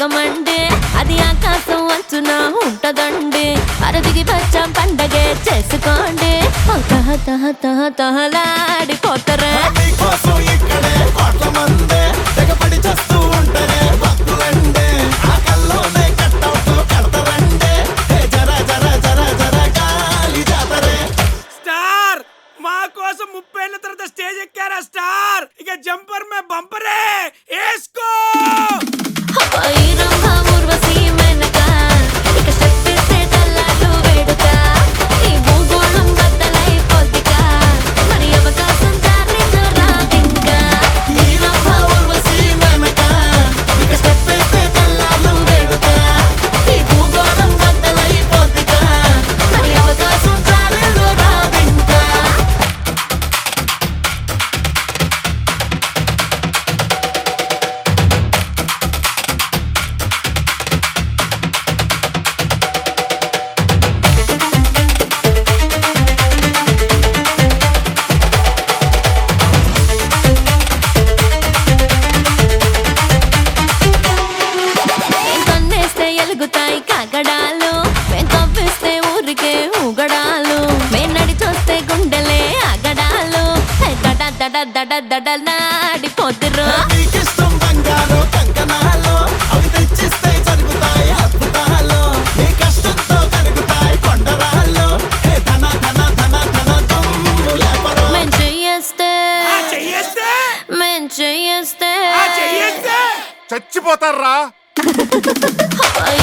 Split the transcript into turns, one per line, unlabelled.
లోకమండి అది ఆకాశం అంచున ఉంటదండి అరదిగి పచ్చం పండగే చేసుకోండి ఓ తహ తహ తహ తహలాడిపోతారా
మీకోసం ఇక్కడే కోట్ల మందే తెగపడి చేస్తూ ఉంటేనే భక్తులండే ఆ కల్లోనే కట్టవుతూ కడతారండే హే జర జర జర జర గాలి జాతరే
స్టార్ మా కోసం ముప్పై ఏళ్ళ తర్వాత స్టేజ్ ఎక్కారా స్టార్ ఇక జంపర్ మే బంపరే వేసుకో
ఈ రంభ ఊర్వశి మెనక ఇక శక్తిస్తే తెల్లారు వేడుక ఈ భూగోళం బద్దలైపోద్దిక మరి అవకాశం దారిలో రాదింకా ఈ రంభ ఊర్వశి మెనక ఇక శక్తిస్తే తెల్లారు వేడుక ఈ భూగోళం బద్దలైపోద్దిక మరి అవకాశం దారిలో రాదింకా కన్నేస్తే ఎలుగుతాయి కాగడాలు మేం కవ్విస్తే ఊరికే ఊగడాలు మేం నడి చూస్తే గుండెలే ఆగడాలు హే దడ దడ దడ దడ నాడిపోతురు
నీకిష్టం బంగారు కంకణాలు అవి తెచ్చిస్తే జరుగుతాయి అద్భుతాలు నీ కష్టంతో కరుగుతాయి కొండరాళ్ళు హే ధన ధన ధన ధన దుమ్ము లేపరు
మేం చెయ్యేస్తే
ఆ చెయ్యేస్తే
మేం చెయ్యేస్తే
ఆ చెయ్యేస్తే
చచ్చిపోతారా
ఈ